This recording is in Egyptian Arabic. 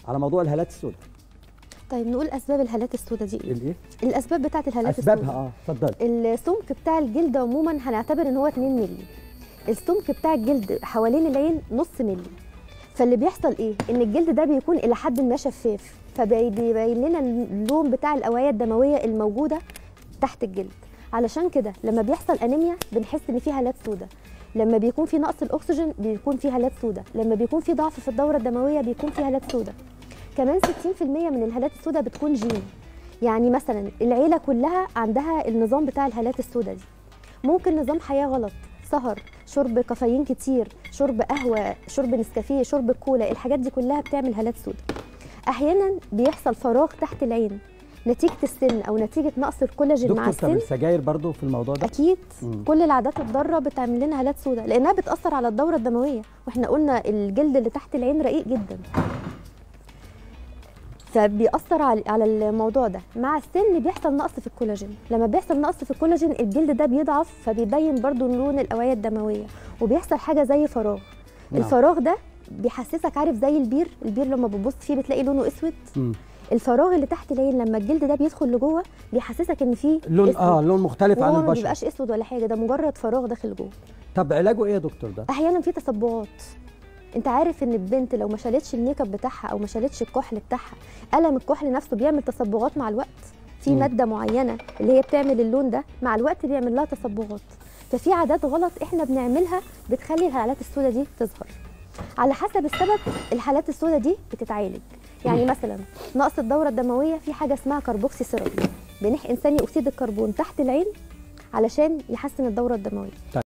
على موضوع الهالات السوداء طيب نقول اسباب الهالات السوداء دي ايه الايه الاسباب بتاعه الهالات اسبابها السوداء اه اتفضلي السمك بتاع الجلد عموما هنعتبر ان هو 2 مللي السمك بتاع الجلد حوالين العين نص مللي فاللي بيحصل ايه ان الجلد ده بيكون الى حد ما شفاف فبيبين لنا اللون بتاع الاوعيه الدمويه الموجوده تحت الجلد علشان كده لما بيحصل انيميا بنحس ان في هالات سوداء لما بيكون في نقص الاكسجين بيكون في هالات سوداء لما بيكون في ضعف في الدوره الدمويه بيكون في هالات سوداء كمان 60% من الهالات السوداء بتكون جين يعني مثلا العيله كلها عندها النظام بتاع الهالات السوداء دي ممكن نظام حياه غلط سهر شرب كافيين كتير شرب قهوه شرب نسكافيه شرب كولا الحاجات دي كلها بتعمل هالات سوداء احيانا بيحصل فراغ تحت العين نتيجه السن او نتيجه نقص الكولاجين مع دكتور طب السن السجاير برضو في الموضوع ده اكيد مم. كل العادات الضاره بتعمل لنا هالات سوداء لانها بتاثر على الدوره الدمويه واحنا قلنا الجلد اللي تحت العين رقيق جدا فبيأثر على على الموضوع ده مع السن بيحصل نقص في الكولاجين لما بيحصل نقص في الكولاجين الجلد ده بيضعف فبيبين برضو لون الاوعيه الدمويه وبيحصل حاجه زي فراغ نعم. الفراغ ده بيحسسك عارف زي البير البير لما بتبص فيه بتلاقي لونه اسود مم. الفراغ اللي تحت العين لما الجلد ده بيدخل لجوه بيحسسك ان فيه لون اسود. اه لون مختلف عن وهو ما البشر بيبقاش اسود ولا حاجه ده مجرد فراغ داخل جوه طب علاجه ايه يا دكتور ده احيانا في تصبغات انت عارف ان البنت لو ما شالتش الميك اب بتاعها او ما شالتش الكحل بتاعها قلم الكحل نفسه بيعمل تصبغات مع الوقت في مم. ماده معينه اللي هي بتعمل اللون ده مع الوقت بيعمل لها تصبغات ففي عادات غلط احنا بنعملها بتخلي الهالات السوداء دي تظهر على حسب السبب الحالات السوداء دي بتتعالج يعني مثلا نقص الدوره الدمويه في حاجه اسمها كربوكسي سيرابي بنحقن ثاني اكسيد الكربون تحت العين علشان يحسن الدوره الدمويه